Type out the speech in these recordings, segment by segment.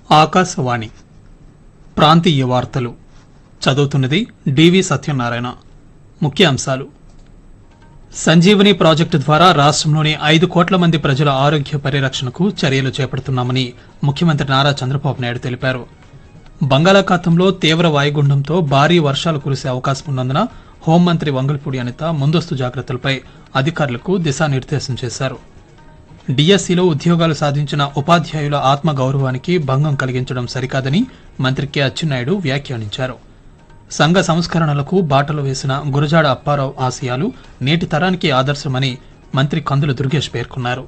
ఆకాశవాణి ప్రాంతీయ వార్తలు చదువుతున్నది డివి సత్యనారాయణ ముఖ్యాంశాలు సంజీవని ప్రాజెక్టు ద్వారా రాష్ట్రంలోని ఐదు కోట్ల మంది ప్రజల ఆరోగ్య పరిరక్షణకు చర్యలు చేపడుతున్నామని ముఖ్యమంత్రి నారా చంద్రబాబు నాయుడు తెలిపారు బంగాళాఖాతంలో తీవ్ర వాయుగుండంతో భారీ వర్షాలు కురిసే అవకాశం ఉన్నందున హోంమంత్రి వంగల్పూడి అనిత ముందస్తు జాగ్రత్తలపై అధికారులకు దిశానిర్దేశం చేశారు డిఎస్సిలో ఉద్యోగాలు సాధించిన ఉపాధ్యాయుల ఆత్మ గౌరవానికి భంగం కలిగించడం సరికాదని మంత్రి కె అచ్చెన్నాయుడు వ్యాఖ్యానించారు సంఘ సంస్కరణలకు బాటలు వేసిన గురజాడ అప్పారావు ఆశయాలు నేటి తరానికి ఆదర్శమని మంత్రి కందుల దుర్గేష్ పేర్కొన్నారు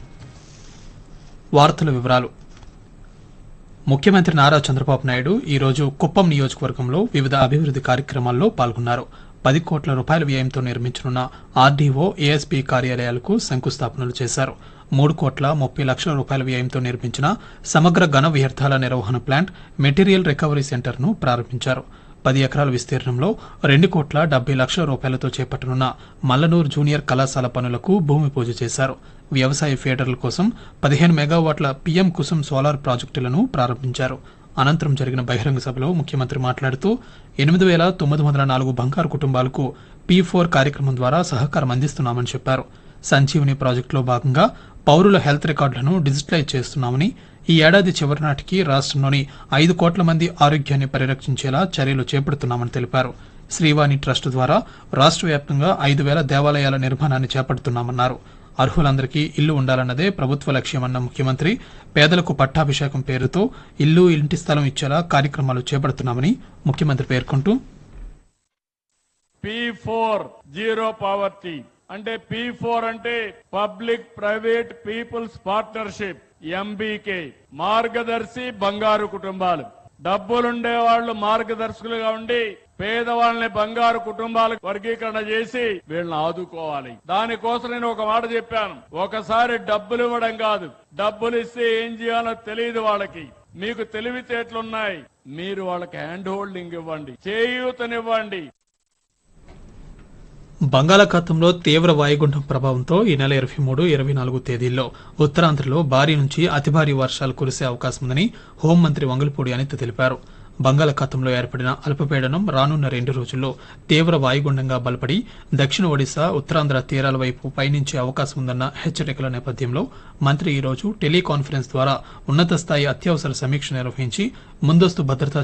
వార్తల వివరాలు ముఖ్యమంత్రి నారా చంద్రబాబు నాయుడు ఈ రోజు కుప్పం నియోజకవర్గంలో వివిధ అభివృద్ది కార్యక్రమాల్లో పాల్గొన్నారు పది కోట్ల రూపాయల వ్యయంతో నిర్మించనున్న ఆర్డీఓ ఏఎస్పీ కార్యాలయాలకు శంకుస్థాపనలు చేశారు మూడు కోట్ల ముప్పై లక్షల రూపాయల వ్యయంతో నిర్మించిన సమగ్ర ఘన వ్యర్థాల నిర్వహణ ప్లాంట్ మెటీరియల్ రికవరీ సెంటర్ను ప్రారంభించారు పది ఎకరాల విస్తీర్ణంలో రెండు కోట్ల డెబ్బై లక్షల రూపాయలతో చేపట్టనున్న మల్లనూరు జూనియర్ కళాశాల పనులకు భూమి పూజ చేశారు వ్యవసాయ ఫీడర్ల కోసం పదిహేను మెగావాట్ల పీఎం కుసుమ్ సోలార్ ప్రాజెక్టులను ప్రారంభించారు అనంతరం జరిగిన బహిరంగ సభలో ముఖ్యమంత్రి మాట్లాడుతూ ఎనిమిది వేల తొమ్మిది వందల నాలుగు బంగారు కుటుంబాలకు పీ ఫోర్ కార్యక్రమం ద్వారా సహకారం అందిస్తున్నామని చెప్పారు సంజీవని ప్రాజెక్టులో భాగంగా పౌరుల హెల్త్ రికార్డులను డిజిటలైజ్ చేస్తున్నామని ఈ ఏడాది చివరి నాటికి రాష్ట్రంలోని ఐదు కోట్ల మంది ఆరోగ్యాన్ని పరిరక్షించేలా చర్యలు చేపడుతున్నామని తెలిపారు శ్రీవాణి ట్రస్ట్ ద్వారా రాష్ట్ర వ్యాప్తంగా ఐదు వేల దేవాలయాల నిర్మాణాన్ని చేపడుతున్నామన్నారు అర్హులందరికీ ఇల్లు ఉండాలన్నదే ప్రభుత్వ లక్ష్యమన్న ముఖ్యమంత్రి పేదలకు పట్టాభిషేకం పేరుతో ఇల్లు ఇంటి స్థలం ఇచ్చేలా కార్యక్రమాలు చేపడుతున్నామని ముఖ్యమంత్రి పేర్కొంటూ పి ఫోర్ జీరో పావర్టీ అంటే పి ఫోర్ అంటే public private people's partnership MBK Margadarshi బంగారు కుటుంబాలు డబ్బులుండే వాళ్ళు మార్గదర్శకులుగా ఉండి పేదవాళ్ళని బంగారు కుటుంబాలకు వర్గీకరణ చేసి వీళ్ళని ఆదుకోవాలి దానికోసం నేను ఒక మాట చెప్పాను ఒకసారి డబ్బులు ఇవ్వడం కాదు డబ్బులు ఇస్తే ఏం చేయాలో తెలియదు వాళ్ళకి మీకు తెలివితేటలున్నాయి మీరు వాళ్ళకి హ్యాండ్ హోల్డింగ్ ఇవ్వండి చేయూతనివ్వండి బంగాళాఖాతంలో తీవ్ర వాయుగుండం ప్రభావంతో ఈ నెల ఇరవై మూడు ఇరవై నాలుగు తేదీల్లో ఉత్తరాంధ్రలో భారీ నుంచి అతి భారీ వర్షాలు కురిసే అవకాశం ఉందని హోంమంత్రి వంగలపూడి అనిత తెలిపారు బంగాళాఖాతంలో ఏర్పడిన అల్పపీడనం రానున్న రెండు రోజుల్లో తీవ్ర వాయుగుండంగా బలపడి దక్షిణ ఒడిశా ఉత్తరాంధ్ర తీరాల వైపు పయనించే అవకాశం ఉందన్న హెచ్చరికల నేపథ్యంలో మంత్రి ఈ రోజు టెలికాన్ఫరెన్స్ ద్వారా ఉన్నత స్థాయి అత్యవసర సమీక్ష నిర్వహించి ముందస్తు భద్రతా